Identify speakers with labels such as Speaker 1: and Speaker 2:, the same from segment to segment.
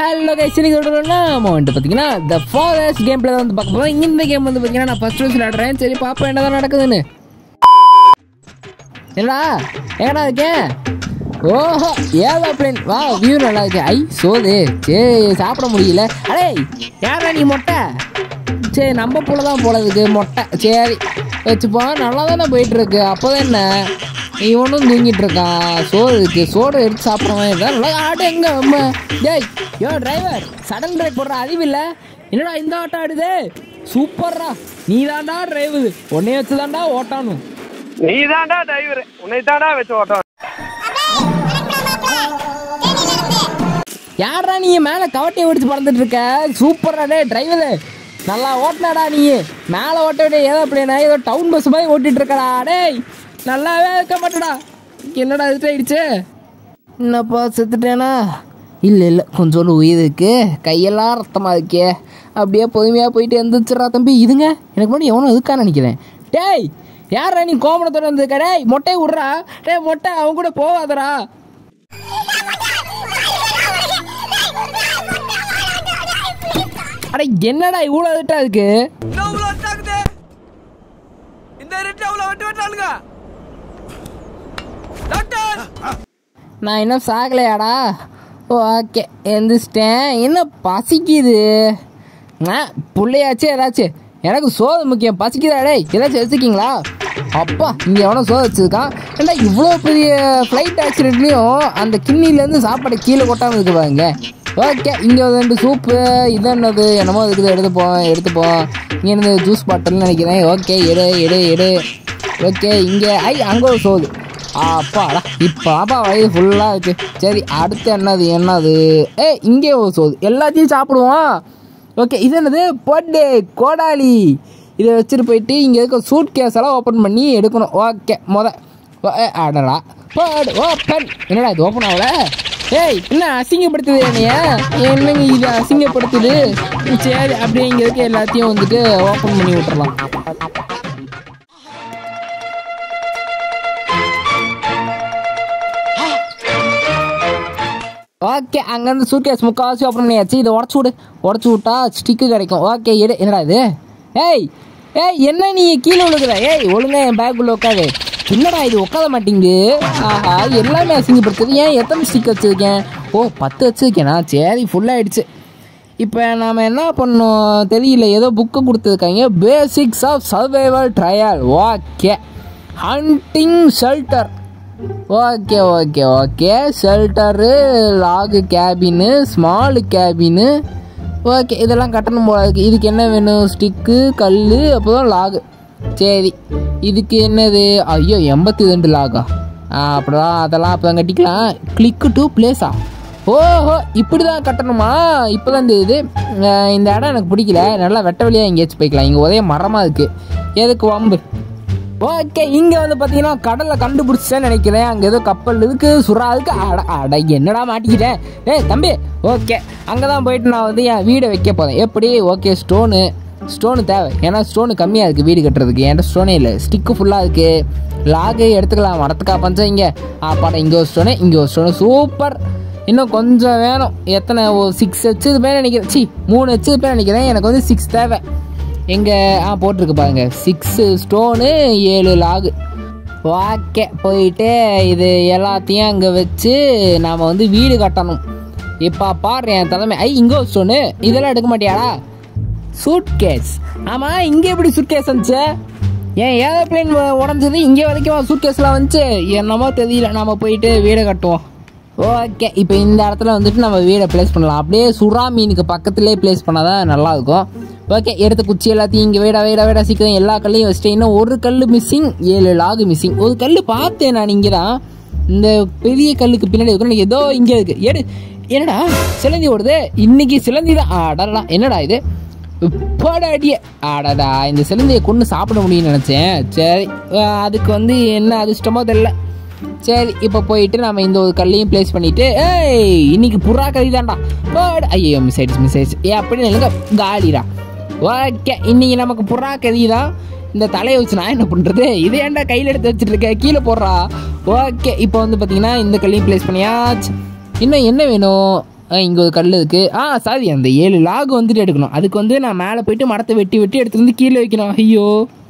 Speaker 1: Hello guys இன்னைக்கு சொல்கிறோம்னா நம்ம வந்துட்டு பார்த்தீங்கன்னா த ஃபாரஸ்ட் கேம் பிளே வந்து பார்க்க போகிறோம் இந்த கேம் வந்து பார்த்தீங்கன்னா நான் ஃபர்ஸ்ட் வச்சு விளாடுறேன் சரி பாப்பா என்னதான் நடக்குதுன்னு என்னடா எங்கடா இருக்கேன் ஓஹோ ஏதோ பிளேன் வா வியூ நல்லா இருக்கு ஐ சோது சரி சாப்பிட முடியல அடே யாரா நீ மொட்டை சரி நம்ம போல தான் போலதுக்கு மொட்டை சரி வச்சுப்போம் நல்லா தானே போயிட்டு இருக்கு அப்போதான் என்ன இவனும் தூங்கிட்டு இருக்கான் சோறு இருக்கு சோறு எடுத்து சாப்பிட்றவன் இருந்தா நல்லா ஆடு எங்க அம்மா டேய் யோ டிரைவர் சடன் பிரேக் போடுற அறிவில்ல என்னடா இந்த ஆட்டம் ஆடுது சூப்பர்ரா நீ தான்டா டிரைவர் உன்னைய வச்சு தான்டா ஓட்டானும்
Speaker 2: நீ தான்டா டிரைவர் உன்னை தான்டா வச்சு ஓட்டம்
Speaker 1: யாரா நீ மேலே கவட்டையை ஒடிச்சு பறந்துட்டு இருக்க சூப்பரா டே டிரைவர் நல்லா ஓட்டினாடா நீ மேலே ஓட்ட விட ஏதோ பிள்ளைனா ஏதோ டவுன் பஸ் மாதிரி ஓட்டிட்டு இருக்கடா டேய் நல்லாவே இருக்க மாட்டடா என்னடா இது ஆயிடுச்சு என்னப்பா செத்துட்டேனா இல்லை இல்லை கொஞ்சோண்டு உயிர் இருக்கு கையெல்லாம் ரத்தமாக இருக்கே அப்படியே பொறுமையாக போயிட்டு எந்திரிச்சிடா தம்பி இதுங்க எனக்கு முன்னாடி எவனும் இருக்கா நினைக்கிறேன் டேய் யாரா நீ கோமணத்தோட வந்திருக்க டேய் மொட்டையை விட்றா டேய் மொட்டை அவன் கூட போவாதடா அட என்னடா இவ்வளோ இதுட்டா இருக்கு
Speaker 2: அவ்வளோ அட்டாக்குது இந்த இருட்டு அவ்வளோ வெட்டு வெட்டானுங்க டாக்டர்
Speaker 1: நான் இன்னும் சாகலையாடா ஓகே எந்திரிச்சிட்டேன் என்ன பசிக்குது ஆ பிள்ளையாச்சு ஏதாச்சும் எனக்கு சோறு முக்கியம் பசிக்குதா டேய் ஏதாச்சும் வச்சுருக்கீங்களா அப்பா இங்கே எவனோ சோறு வச்சுருக்கான் ஏண்டா இவ்வளோ பெரிய ஃப்ளைட் ஆக்சிடென்ட்லேயும் அந்த கிண்ணிலேருந்து சாப்பாடு கீழே கொட்டாமல் இருக்கு பாருங்க ஓகே இங்கே ரெண்டு சூப்பு இது என்னது என்னமோ இருக்குது எடுத்துப்போம் எடுத்துப்போம் இங்கே இருந்து ஜூஸ் பாட்டில்னு நினைக்கிறேன் ஓகே எடு எடு எடு ஓகே இங்கே ஐ அங்கே ஒரு சோறு அப்பாடா இப்போ அப்பா வயது ஃபுல்லாக இருக்கு சரி அடுத்து என்னது என்னது ஏ இங்கே ஒரு சோறு எல்லாத்தையும் சாப்பிடுவோம் ஓகே இது என்னது பொட்டே கோடாலி இதை வச்சுட்டு போயிட்டு இங்கே இருக்க சூட் கேஸ் எல்லாம் ஓப்பன் பண்ணி எடுக்கணும் ஓகே முத ஓ- ஏ, அடடா போடு ஓப்பன் என்னடா இது ஓப்பன் ஆகல ஏய் என்ன அசிங்கப்படுத்துது என்னைய என்னங்க இது அசிங்கப்படுத்துது சரி அப்படியே இங்கே இருக்க எல்லாத்தையும் வந்துட்டு ஓப்பன் பண்ணி விட்டுறலாம் ஓகே அங்கேருந்து சூட்கேஸ் முக்கால்வாசி ஓப்பன் பண்ணியாச்சு இதை உடச்சு விடு உடச்சு விட்டா ஸ்டிக்கு கிடைக்கும் ஓகே எடு என்னடா இது ஏய் ஏய் என்ன நீ கீழே விழுகுற ஏய் ஒழுங்கா என் பேக்குள்ள உட்காது என்னடா இது உட்காத மாட்டேங்குது ஆஹா எல்லாமே அசிங்கப்படுத்துது ஏன் எத்தனை ஸ்டிக் வச்சுருக்கேன் ஓ பத்து வச்சுருக்கேனா சரி ஃபுல்லாகிடுச்சு இப்போ நாம் என்ன பண்ணோம் தெரியல ஏதோ புக்கு கொடுத்துருக்காங்க basics of survival trial okay hunting shelter okay okay okay shelter log cabin small cabin okay இதெல்லாம் கட்டணும் போல இருக்கு இதுக்கு என்ன வேணும் ஸ்டிக்கு கல் அப்புறம் லாகு சரி இதுக்கு என்னது ஐயோ எண்பத்தி ரெண்டு லாகா ஆ அப்படிதான் அதெல்லாம் அப்போ கட்டிக்கலாம் கிளிக்கு டு பிளேஸா ஓஹோ இப்படி தான் கட்டணுமா இப்போ தான் தெரியுது அஹ் இந்த இடம் எனக்கு பிடிக்கல நல்லா வெட்ட வழியாக எங்கேயாச்சும் போய்க்கலாம் இங்கே ஒரே மரமாக இருக்குது எதுக்கு வம்பு ஓகே இங்கே வந்து பார்த்தீங்கன்னா கடலை கண்டுபிடிச்சேன்னு நினைக்கிறேன் அங்கே ஏதோ கப்பல் இருக்கு சுறா இருக்கு அட அட என்னடா மாட்டிக்கிட்டேன் ஏய் தம்பி ஓகே அங்கே தான் போயிட்டு நான் வந்து என் வீடை வைக்க போகிறேன் எப்படி ஓகே ஸ்டோனு ஸ்டோனு தேவை ஏன்னா ஸ்டோனு கம்மியாக இருக்குது வீடு கட்டுறதுக்கு என்கிட்ட ஸ்டோனே இல்லை ஸ்டிக்கு ஃபுல்லாக இருக்குது லாகு எடுத்துக்கலாம் மரத்துக்கா பஞ்சம் இங்கே ஆப்பாடா இங்கே ஒரு ஸ்டோனு இங்கே ஒரு ஸ்டோனு சூப்பர் இன்னும் கொஞ்சம் வேணும் எத்தனை ஒரு சிக்ஸ் வச்சு பேர் நினைக்கிறேன் சி மூணு வச்சு பேர் நினைக்கிறேன் எனக்கு வந்து சிக்ஸ் தேவை எங்கே ஆ போட்டிருக்கு பாருங்க சிக்ஸு ஸ்டோனு ஏழு லாகு ஓகே போயிட்டு இது எல்லாத்தையும் அங்கே வச்சு நாம் வந்து வீடு கட்டணும் இப்போ பாரு என் தலைமை ஐ இங்கே ஒரு ஸ்டோனு இதெல்லாம் எடுக்க மாட்டியாடா சூட் கேஸ் ஆமாம் இங்கே எப்படி சூட் கேஸ் வந்துச்சு ஏன் ஏரோப்ளேன் உடஞ்சது இங்கே வரைக்கும் சூட் கேஸ்லாம் வந்துச்சு என்னமோ தெரியல நம்ம போயிட்டு வீடை கட்டுவோம் ஓகே இப்போ இந்த இடத்துல வந்துட்டு நம்ம வீடை ப்ளேஸ் பண்ணலாம் அப்படியே சுறா மீனுக்கு பக்கத்துலேயே ப்ளேஸ் பண்ணால் தான் நல்லாயிருக்கும் ஓகே எடுத்த குச்சி எல்லாத்தையும் இங்கே வீடா வீடா வீடா சீக்கிரம் எல்லா கல்லையும் வச்சுட்டு இன்னும் ஒரு கல் மிஸ்ஸிங் ஏழு லாகு மிஸ்ஸிங் ஒரு கல் பார்த்தேன் நான் இங்கே தான் இந்த பெரிய கல்லுக்கு பின்னாடி இருக்கு ஏதோ இங்கே இருக்கு எடு என்னடா சிலந்தி ஓடுது இன்னைக்கு சிலந்தி தான் அடடா என்னடா இது போடாடிய ஆடாடா இந்த சிலந்தையை கொண்டு சாப்பிட முடியும்னு நினச்சேன் சரி அஹ் அதுக்கு வந்து என்ன அதிர்ஷ்டமோ தெரில சரி இப்போ போயிட்டு நம்ம இந்த ஒரு கல்லையும் ப்ளேஸ் பண்ணிட்டு ஏய் இன்னைக்கு புறா கறி தான்டா போடு ஐயோ மிஸ் ஆயிடுச்சு மிஸ் ஆயிடுச்சு ஏ அப்படி இல்லைங்க காலிடா ஓகே இன்னைக்கு நமக்கு புறா கறி தான் இந்த தலையை வச்சு நான் என்ன பண்ணுறது இதை ஏன்டா கையில் எடுத்து வச்சுட்டு இருக்க கீழே போடுறா ஓகே இப்போ வந்து பார்த்தீங்கன்னா இந்த கல்லையும் ப்ளேஸ் பண்ணியாச்சு இன்னும் என்ன வேணும் இங்கே ஒரு கல் இருக்குது ஆ சாரி அந்த ஏழு லாக் வந்துட்டு எடுக்கணும் அதுக்கு வந்து நான் மேலே போயிட்டு மரத்தை வெட்டி வெட்டி எடுத்துட்டு வந்து கீழே வைக்கணும் ஐயோ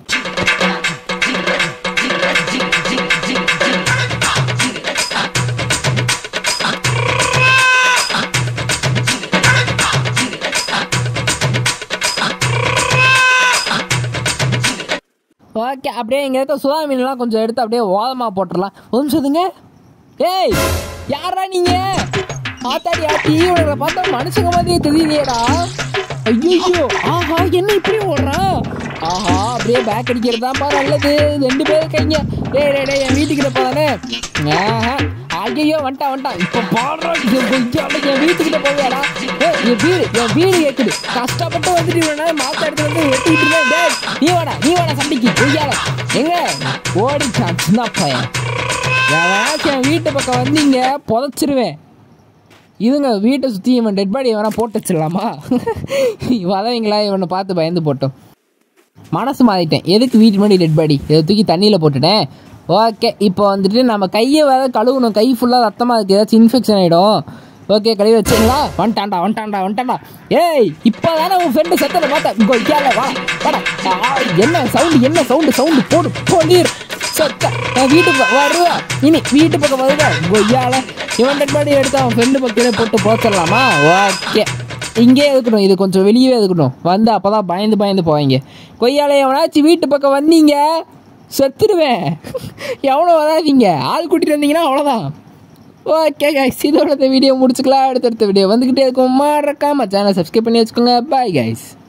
Speaker 1: ஓகே அப்படியே இங்கே இருக்க சுறா மீன்லாம் கொஞ்சம் எடுத்து அப்படியே ஓதமாக போட்டுடலாம் ஒரு நிமிஷம் இருங்க. ஏய் யாரா நீங்க ஆத்தாடி ஆத்தி உனக்கு பார்த்தா மனுஷங்க மாதிரியே தெரியலையேடா ஐயோ ஆஹா என்ன இப்படி ஓடுறான் ஆஹா அப்படியே பேக் அடிக்கிறது தான் பாரு நல்லது ரெண்டு பேரும் கைங்க டேய் டேய் டேய் என் வீட்டுக்கிட்ட போதானே ஆஹா ஐயோ வந்துட்டான் வந்துட்டான் இப்போ பாடுறான் என் வீட்டுக்கிட்ட போவியாடா ஏய் என் வீடு என் வீடு கேட்குது கஷ்டப்பட்டு வந்துட்டு இவ்வளோ நேரம் மாத்த எடுத்து வந்து வெட்டிக்கிட்டு இருக்கேன் டேய் நீ வாடா நீ வாடா சண்டைக்கு பொய்யால எங்க ஓடிச்சான் சின்ன பையன் யாராச்சும் என் வீட்டு பக்கம் வந்தீங்க புதைச்சிருவேன் இதுங்க வீட்டை சுற்றி இவன் டெட் பாடி வேணா போட்டு வச்சிடலாமா வதவங்களா இவனை பார்த்து பயந்து போட்டோம் மனசு மாறிட்டேன் எதுக்கு வீட்டு முன்னாடி டெட் பாடி இதை தூக்கி தண்ணியில் போட்டுட்டேன் ஓகே இப்போ வந்துட்டு நம்ம கையை வேற கழுவணும் கை ஃபுல்லாக ரத்தமாக இருக்குது ஏதாச்சும் இன்ஃபெக்ஷன் ஆகிடும் ஓகே கழுவி வச்சிங்களா வந்துட்டான்டா வந்துட்டான்டா வந்துட்டான்டா ஏய் இப்போ தானே உன் ஃப்ரெண்டு செத்தலை பார்த்தேன் இங்கோ இக்கால வா வாடா ஆ, என்ன சவுண்டு என்ன சவுண்டு சவுண்டு போடு போடீர் சொத்த நான் வீட்டுக்கு வருவா இனி வீட்டு பக்கம் வருவா கொய்யால இவன் டெட் பாடி எடுத்து அவன் ஃப்ரெண்டு பக்கத்தில் போட்டு போச்சிடலாமா ஓகே இங்கே இருக்கணும் இது கொஞ்சம் வெளியவே இருக்கட்டும் வந்து அப்போ தான் பயந்து பயந்து போவாங்க கொய்யால எவனாச்சும் வீட்டு பக்கம் வந்தீங்க செத்துடுவேன் எவனோ வராதீங்க ஆள் கூட்டிட்டு வந்தீங்கன்னா அவ்வளோதான் ஓகே கைஸ் இதோட இந்த வீடியோ முடிச்சுக்கலாம் அடுத்தடுத்த வீடியோ வந்துக்கிட்டே இருக்கும் மறக்காம சேனல் சப்ஸ்கிரைப் பண்ணி வச்சுக்கோங்க பாய் கைஸ்